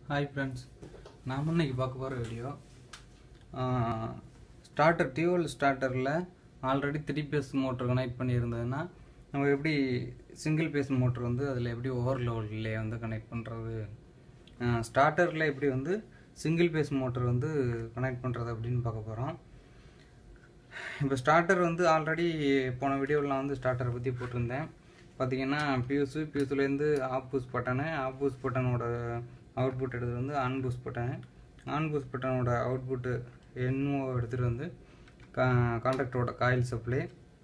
hi friends நாம் இன்னைக்கு பார்க்க போகிற வீடியோ ஸ்டார்டர் டியூவல் ஸ்டார்டரில் already three phase motor connect பண்ணியிருந்ததுன்னா நம்ம எப்படி சிங்கிள் பேஸ் மோட்டர் வந்து அதில் எப்படி ஓவர்லோட்ல வந்து கனெக்ட் பண்ணுறது ஸ்டார்டரில் எப்படி வந்து சிங்கிள் பேஸ் மோட்டர் வந்து கனெக்ட் பண்ணுறது அப்படின்னு பார்க்க போகிறோம் இப்போ ஸ்டார்டர் வந்து ஆல்ரெடி போன வீடியோவில் வந்து ஸ்டார்டரை பற்றி போட்டிருந்தேன் பார்த்தீங்கன்னா பியூஸு பியூஸ்லேருந்து off push button off push பட்டனோட அவுட்புட் எடுத்து வந்து on push button on push பட்டனோட அவுட்புட்டு என்னோ எடுத்துகிட்டு வந்து கான்டாக்டரோட coil supply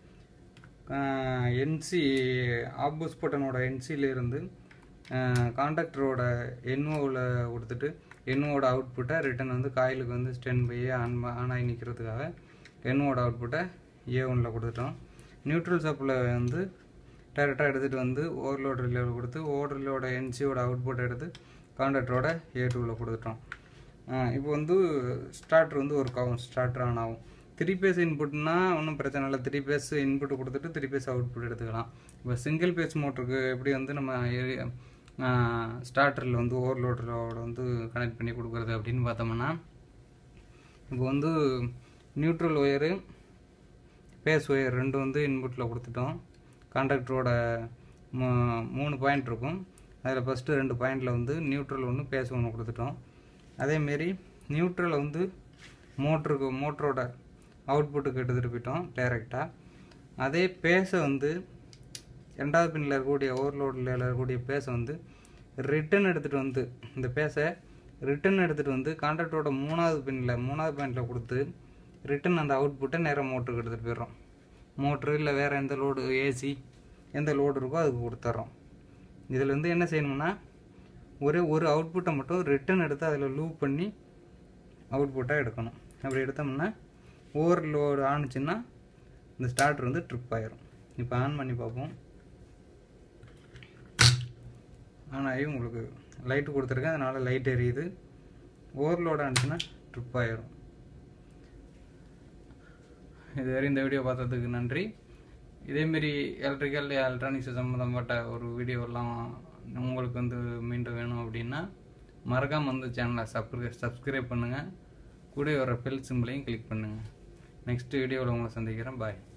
NC off push பட்டனோட என்சிலேருந்து கான்டாக்டரோட என்ஓவில் கொடுத்துட்டு என்ஓட அவுட்புட்டை ரிட்டன் வந்து காயிலுக்கு வந்து ஸ்டென் பை ஆன் ஆன் ஆகி நிற்கிறதுக்காக என்னோட அவுட்புட்டை ஏ ஒன்றில் கொடுத்துட்டோம் நியூட்ரல் சப்ளை வந்து டேரெக்டாக எடுத்துகிட்டு வந்து ஓவர்லோட் ரிலேவில் கொடுத்து ஓவர்லோட என்சியோட அவுட்புட் எடுத்து கான்டாக்டரோட ஏ டூவில் கொடுத்துட்டோம் இப்போ வந்து ஸ்டார்டர் வந்து ஒர்க் ஆகும் ஸ்டார்டர் ஆன் ஆகும் த்ரீ பேஸ் இன்புட்னா ஒன்றும் பிரச்சனை இல்லை த்ரீ பேஸ் இன்புட் கொடுத்துட்டு த்ரீ பேஸ் அவுட்புட் எடுத்துக்கலாம் இப்போ சிங்கிள் பேஸ் மோட்டருக்கு எப்படி வந்து நம்ம ஸ்டார்டரில் வந்து ஓவர்லோடரோட வந்து கனெக்ட் பண்ணி கொடுக்குறது அப்படின்னு பார்த்தோம்னா இப்போ வந்து நியூட்ரல் ஒயரு பேஸ் ஒயர் ரெண்டும் வந்து இன்புட்டில் கொடுத்துட்டோம் கான்டாக்டரோட மூணு பாயிண்ட் இருக்கும் அதில் ஃபஸ்ட்டு ரெண்டு பாயிண்டில் வந்து நியூட்ரல் ஒன்று பேஸ் ஒன்று கொடுத்துட்டோம் அதேமாரி நியூட்ரலை வந்து மோட்ருக்கு மோட்டரோட அவுட்புட்டுக்கு எடுத்துகிட்டு போயிட்டோம் டைரெக்டாக அதே பேஸை வந்து ரெண்டாவது பின்னில் இருக்கக்கூடிய ஓவர்லோடில் இருக்கக்கூடிய பேஸை வந்து ரிட்டன் எடுத்துகிட்டு வந்து இந்த பேஸை ரிட்டன் எடுத்துகிட்டு வந்து கான்ட்ராக்டரோட மூணாவது பின்னில் மூணாவது பாயிண்டில் கொடுத்து ரிட்டன் அந்த அவுட்புட்டை நேராக மோட்டருக்கு எடுத்துகிட்டு போயிடுறோம் மோட்ரு இல்லை வேறு எந்த லோடு ஏசி எந்த லோடு இருக்கோ அதுக்கு கொடுத்துட்றோம் இதில் வந்து என்ன செய்யணும்னா ஒரே ஒரு அவுட்புட்டை மட்டும் ரிட்டன் எடுத்து அதில் லூப் பண்ணி அவுட்புட்டாக எடுக்கணும் அப்படி எடுத்தோம்னா ஓவர் லோடு ஆணுச்சுன்னா இந்த ஸ்டார்டர் வந்து ட்ரிப் ஆயிரும் இப்போ ஆன் பண்ணி பார்ப்போம் ஆன் ஆகி உங்களுக்கு லைட்டு கொடுத்துருக்கேன் அதனால் லைட் எரியுது ஓவர்லோட் ஆனிச்சுன்னா ட்ரிப் ஆயிரும் இதுவரை இந்த வீடியோ பார்த்ததுக்கு நன்றி இதேமாரி எலக்ட்ரிக்கல் எலக்ட்ரானிக்ஸ் சம்மந்தப்பட்ட ஒரு வீடியோலாம் உங்களுக்கு வந்து மீண்டும் வேணும் அப்படின்னா மறக்காமல் வந்து சேனலை சப்ஸ்கிரை சப்ஸ்கிரைப் பண்ணுங்கள் கூட வர பெல் சிம்பிளையும் கிளிக் பண்ணுங்கள் நெக்ஸ்ட் வீடியோவில் உங்களை சந்திக்கிறேன் பாய்